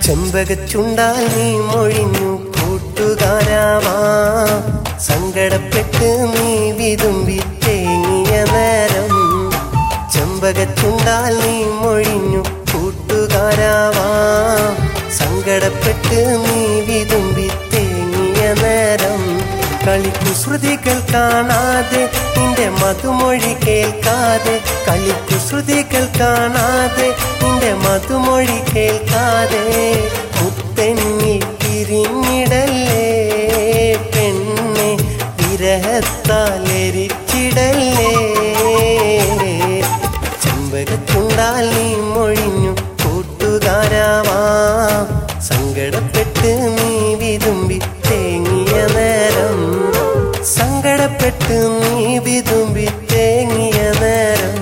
ചെമ്പകച്ചുണ്ടാൽ നീ മൊഴിഞ്ഞു കൂട്ടുകാരാവാ സങ്കടപ്പെട്ട് നീ വിതുമ്പി തേങ്ങിയ നേരം ചെമ്പകച്ചുണ്ടാൽ നീ മൊഴിഞ്ഞു കൂട്ടുകാരാവാ സങ്കടപ്പെട്ട് നീ വിതുമ്പി തേങ്ങിയ നേരം കളിക്കുസൃതികൾ കാണാതെ നിന്റെ മധുമൊഴി കേൾക്കാതെ കളിക്കുസൃതികൾ കാണാതെ നിന്റെ മധുമൊഴി കേൾക്കാതെ മുത്തെന്നി പിരിഞ്ഞിടല്ലേ പെണ്ണെ വിരഹത്താലെരിച്ചിടല്ലേ ചെമ്പകത്തുണ്ടാൽ നീ മൊഴിഞ്ഞു കൂട്ടുകാരാവാ സങ്കടപ്പെട്ട് നീ വിതുമ്പി തേങ്ങിയ നേരം സങ്കടപ്പെട്ട് നീ വിതുമ്പി തേങ്ങിയ നേരം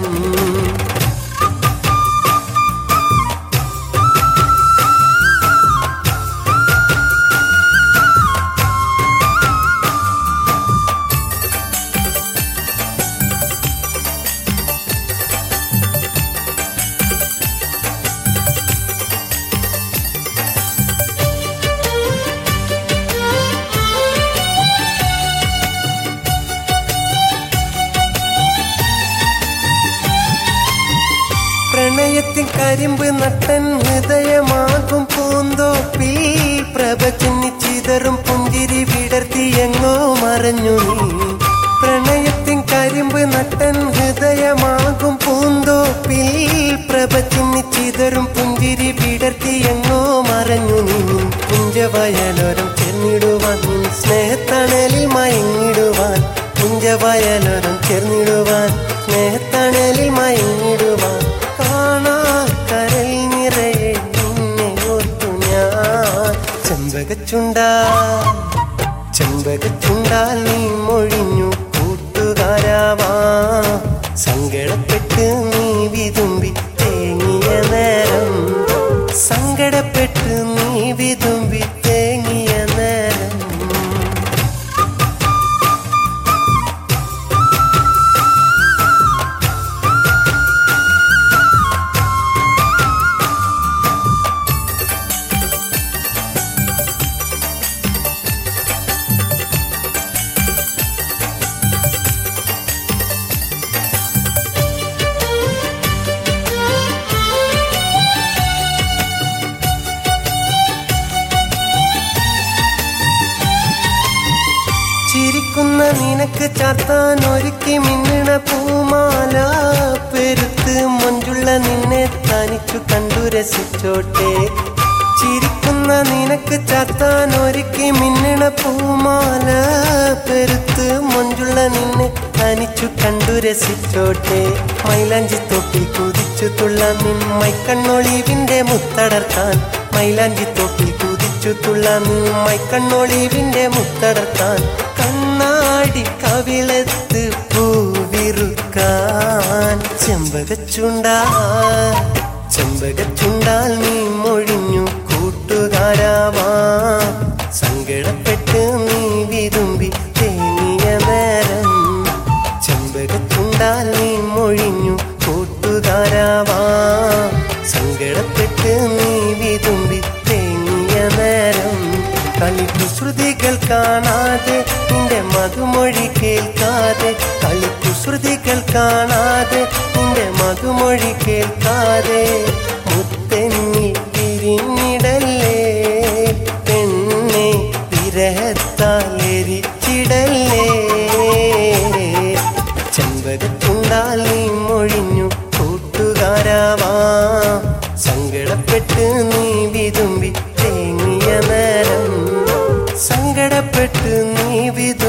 പ്രണയത്തിൻ കരിമ്പ് നട്ടൻ ഹൃദയമാകും പൂന്തോപ്പിൽ പ്രഭ ചിന്നിച്ചിതറും പുഞ്ചിരി വിടർത്തി എങ്ങോ മറഞ്ഞു നീ പ്രണയത്തിൻ കരിമ്പ് നട്ടൻ ഹൃദയമാകും പൂന്തോപ്പിൽ പ്രഭ ചിന്നിച്ചിതറും പുഞ്ചിരി വിടർത്തി എങ്ങോ മറഞ്ഞു നീ പുഞ്ചവയലോരം ചേർന്നിടുവാൻ നിൻ സ്നേഹത്തണലിൽ മയങ്ങിടുവാൻ പുഞ്ചവയലോരം ചേർന്നിടുവാൻ സ്നേഹത്തണലിൽ മയങ്ങിടുവാൻ കാണാ കരൽ നിറയെ നിന്നെ ഓർത്തു ഞാൻ ചെമ്പകച്ചുണ്ടാ ചെമ്പകച്ചുണ്ടാൽ നീ മൊഴിഞ്ഞു കൂട്ടുകാരാവാ സങ്കടപ്പെട്ട് നീ വിതുമ്പി തേങ്ങിയ നേരം സങ്കടപ്പെട്ട് നീ വിതുമ്പി തേങ്ങിയ നേരം ചിരിക്കുന്ന നിനക്ക് ചാർത്താൻ ഒരുക്കി മിന്നണ പൂമാല പെരുത്ത് മഞ്ചുള്ള നിന്നെ തനിച്ചു കണ്ടു രസിച്ചോട്ടെ ചിരിക്കുന്ന നിനക്ക് ചാർത്താൻ ഒരുക്കി മിന്നണ പൂമാല പെരുത്ത് മഞ്ചുള്ള നിന്നെ തനിച്ചു കണ്ടു രസിച്ചോട്ടെ മൈലാഞ്ചി തോപ്പിൽ കുതിച്ചു തുള്ളാൻ നിൻ മൈക്കണ്ണൊളിവിന്റെ മുത്തടർത്താൻ മൈലാഞ്ചി തോപ്പിൽ കുതിച്ചു തുള്ളാൻ നിൻ മൈക്കണ്ണൊളിവിന്റെ മുത്തടർത്താൻ കണ്ണാടി കവിളത്ത് പൂവിറുക്കാൻ ചെമ്പകച്ചുണ്ടാ ചെമ്പകച്ചുണ്ടാൽ നീ മൊഴിഞ്ഞു കൂട്ടുകാരാവാ സങ്കടപ്പെട്ട് നീ വിതുമ്പി തേങ്ങിയ നേരം ചെമ്പകച്ചുണ്ടാൽ നീ മൊഴിഞ്ഞു കൂട്ടുകാരാവാ സങ്കടപ്പെട്ട് നീ വിതുമ്പി തേങ്ങിയ നേരം കളിക്കുസൃതികൾ കാണാതെ നിന്റെ മധുമൊഴി കേൾക്കാതെ കളിക്കുസൃതികൾ കാണാതെ നിന്റെ മധുമൊഴി കേൾക്കാതെ മുത്തെന്നി പിരിഞ്ഞിടല്ലേ പെണ്ണെ വിരഹത്താലെരിച്ചിടല്ലേ ചെമ്പകത്തുണ്ടാൽ നീ മൊഴിഞ്ഞു കൂട്ടുകാരാവാ സങ്കടപ്പെട്ട് നീ വിതുമ്പി തേങ്ങിയ നേരം സങ്കടപ്പെട്ട് നീ വിതു